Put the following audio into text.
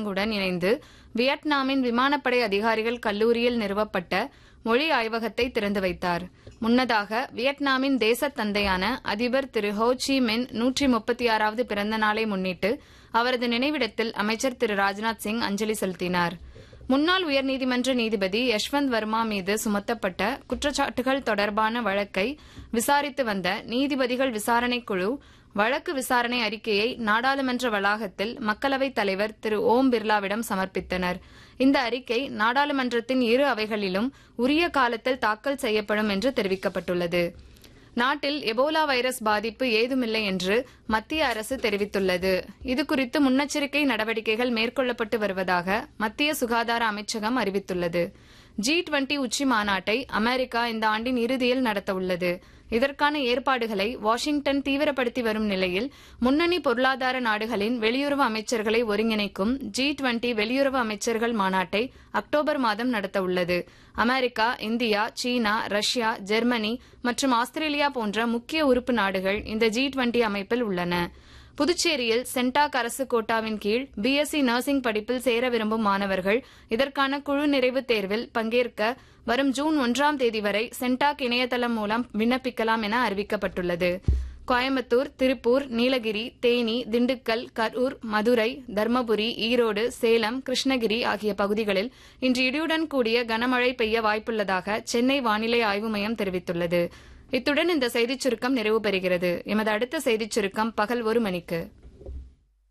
பங்குடன் இணைந்து வியட்நாமின் விமானப்படை அதிகாரிகள் கல்லூரியில் நிறுவப்பட்ட மொழி ஆய்வகத்தை திறந்து வைத்தார் முன்னதாக வியட்நாமின் தேசத் தந்தையான அதிபர் திரு ஹோ சி மின் நூற்றி முப்பத்தி ஆறாவது பிறந்த நாளை முன்னிட்டு அவரது நினைவிடத்தில் அமைச்சர் திரு ராஜ்நாத் சிங் அஞ்சலி செலுத்தினார் முன்னாள் உயர்நீதிமன்ற நீதிபதி யஷ்வந்த் வர்மா மீது சுமத்தப்பட்ட குற்றச்சாட்டுகள் தொடர்பான வழக்கை விசாரித்து வந்த நீதிபதிகள் விசாரணைக் குழு வழக்கு விசாரணை அறிக்கையை நாடாளுமன்ற வளாகத்தில் மக்களவைத் தலைவர் திரு ஓம் பிர்லாவிடம் சமர்ப்பித்தனர் இந்த அறிக்கை நாடாளுமன்றத்தின் இரு அவைகளிலும் உரிய காலத்தில் தாக்கல் செய்யப்படும் என்று தெரிவிக்கப்பட்டுள்ளது நாட்டில் எபோலா வைரஸ் பாதிப்பு ஏதுமில்லை என்று மத்திய அரசு தெரிவித்துள்ளது இதுகுறித்து முன்னெச்சரிக்கை நடவடிக்கைகள் மேற்கொள்ளப்பட்டு வருவதாக மத்திய சுகாதார அமைச்சகம் அறிவித்துள்ளது ஜி டுவெண்டி உச்சி மாநாட்டை அமெரிக்கா இந்த ஆண்டின் இறுதியில் நடத்தவுள்ளது இதற்கான ஏற்பாடுகளை வாஷிங்டன் தீவிரப்படுத்தி வரும் நிலையில் முன்னணி பொருளாதார நாடுகளின் வெளியுறவு அமைச்சர்களை ஒருங்கிணைக்கும் ஜி டுவெண்டி வெளியுறவு அமைச்சர்கள் மாநாட்டை அக்டோபர் மாதம் நடத்தவுள்ளது America India China Russia Germany மற்றும் ஆஸ்திரேலியா போன்ற முக்கிய உறுப்பு நாடுகள் இந்த ஜி டுவெண்டி அமைப்பில் உள்ளன புதுச்சேரியில் சென்டாக் அரசு கோட்டாவின் கீழ் பிஎஸ்சி நர்சிங் படிப்பில் சேர விரும்பும் மாணவர்கள் இதற்கான குழு நிறைவு தேர்வில் பங்கேற்க வரும் ஜூன் ஒன்றாம் தேதி வரை சென்டாக் இணையதளம் மூலம் விண்ணப்பிக்கலாம் என அறிவிக்கப்பட்டுள்ளது கோயம்புத்தூர் திருப்பூர் நீலகிரி தேனி திண்டுக்கல் கரூர் மதுரை தர்மபுரி ஈரோடு சேலம் கிருஷ்ணகிரி ஆகிய பகுதிகளில் இன்று இடியுடன் கூடிய கனமழை பெய்ய வாய்ப்புள்ளதாக சென்னை வானிலை ஆய்வு மையம் தெரிவித்துள்ளது இத்துடன் இந்த செய்திச் சுருக்கம் நிறைவு பெறுகிறது எமது அடுத்த செய்திச் சுருக்கம் பகல் ஒரு மணிக்கு